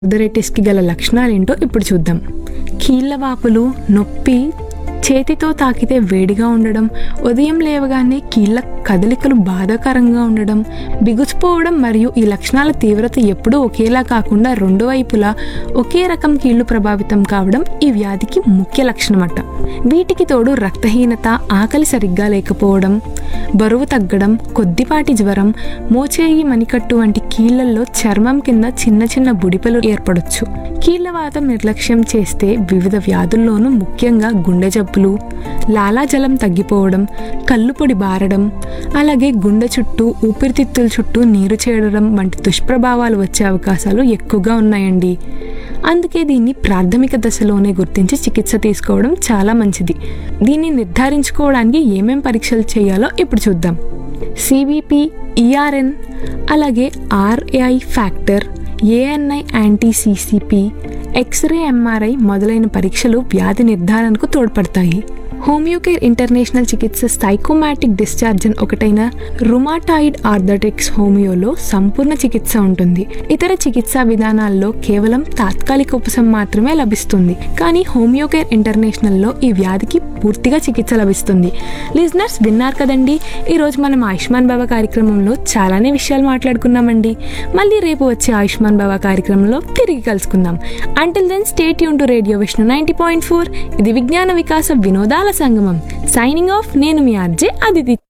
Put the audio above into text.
ఆర్థరైటిస్కి గల లక్షణాలేంటో ఇప్పుడు చూద్దాం కీళ్ళ వాపులు నొప్పి చేతితో తాకితే వేడిగా ఉండడం ఉదయం లేవగానే కీళ్ళ కదలికలు బాధాకరంగా ఉండడం బిగుసిపోవడం మరియు ఈ లక్షణాల తీవ్రత ఎప్పుడూ ఒకేలా కాకుండా రెండు వైపులా ఒకే రకం కీళ్లు ప్రభావితం కావడం ఈ వ్యాధికి ముఖ్య లక్షణమట వీటికి తోడు రక్తహీనత ఆకలి సరిగ్గా లేకపోవడం బరువు తగ్గడం కొద్దిపాటి జ్వరం మోచేయి మణికట్టు వంటి కీళ్లలో చర్మం కింద చిన్న చిన్న బుడిపెలు ఏర్పడొచ్చు కీళ్లవాతం నిర్లక్ష్యం చేస్తే వివిధ వ్యాధుల్లోనూ ముఖ్యంగా గుండె జబ్బులు లాలాజలం తగ్గిపోవడం కళ్ళు పొడి బారడం అలాగే గుండె చుట్టూ ఊపిరితిత్తుల చుట్టూ నీరు చేరడం వంటి దుష్ప్రభావాలు వచ్చే అవకాశాలు ఎక్కువగా ఉన్నాయండి అందుకే దీన్ని ప్రాథమిక దశలోనే గుర్తించి చికిత్స తీసుకోవడం చాలా మంచిది దీన్ని నిర్ధారించుకోవడానికి ఏమేం పరీక్షలు చేయాలో ఇప్పుడు చూద్దాం సిబిపి ఈఆర్ఎన్ అలాగే RAI factor ANI anti CCP X ray MRI మొదలైన పరీక్షలు వ్యాధి నిర్ధారణకు తోడ్పడతాయి హోమియోకేర్ ఇంటర్నేషనల్ చికిత్స సైకోమాటిక్ డిశ్చార్జన్ ఒకటైన రుమాటాయిడ్ ఆర్థటిక్స్ హోమియోలో సంపూర్ణ చికిత్స ఉంటుంది ఇతర చికిత్సా విధానాల్లో కేవలం తాత్కాలిక ఉపశమనం మాత్రమే లభిస్తుంది కానీ హోమియోకేర్ ఇంటర్నేషనల్లో ఈ వ్యాధికి పూర్తిగా చికిత్స లభిస్తుంది లిజనర్స్ విన్నారు కదండి ఈరోజు మనం ఆయుష్మాన్ బాబా కార్యక్రమంలో చాలానే విషయాలు మాట్లాడుకున్నామండి మళ్ళీ రేపు వచ్చే ఆయుష్మాన్ బాబా కార్యక్రమంలో తిరిగి కలుసుకుందాం అంటిల్ దెన్ స్టేట్ యూన్ to radio Vishnu ninety point four ఇది విజ్ఞాన వికాస వినోదాల సంగమం సైనింగ్ ఆఫ్ నేను మీ ఆర్జే అదితి